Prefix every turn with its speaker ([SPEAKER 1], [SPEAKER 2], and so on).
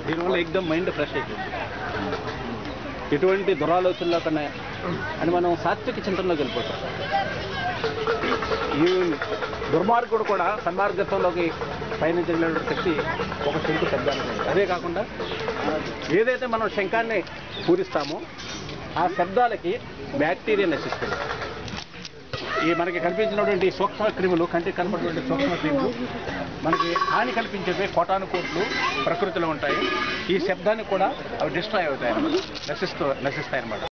[SPEAKER 1] దీనివల్ల ఎగ్దమ్ mind fresh అయిపోతుంది ఎటువంటి దురాలోచనలో కన్నా అని మనం సాత్విక చింతనలోకి వెళ్ళిపోతాం ఈ దుర్మార్గుడు కూడా సన్మార్గత్వంలోకి పయనించగలిగిన శక్తి ఒక శంకు శబ్దానికి ఉంది. అదే కాకుండా ఏదైతే మనం శంఖాన్ని పూరిస్తామో ఆ శబ్దాలకి బ్యాక్టీరియా నశిస్తుంది ఈ మనకి కనిపించినటువంటి సూక్ష్మ క్రిములు కంటికి కనపడినటువంటి సూక్ష్మ క్రిములు మనకి హాని కల్పించేవి కోటాను కోట్లు ప్రకృతిలో ఉంటాయి ఈ శబ్దాన్ని కూడా అవి డిస్ట్రాయ్ అవుతాయి అన్నమాట నశిస్తూ నశిస్తాయి అన్నమాట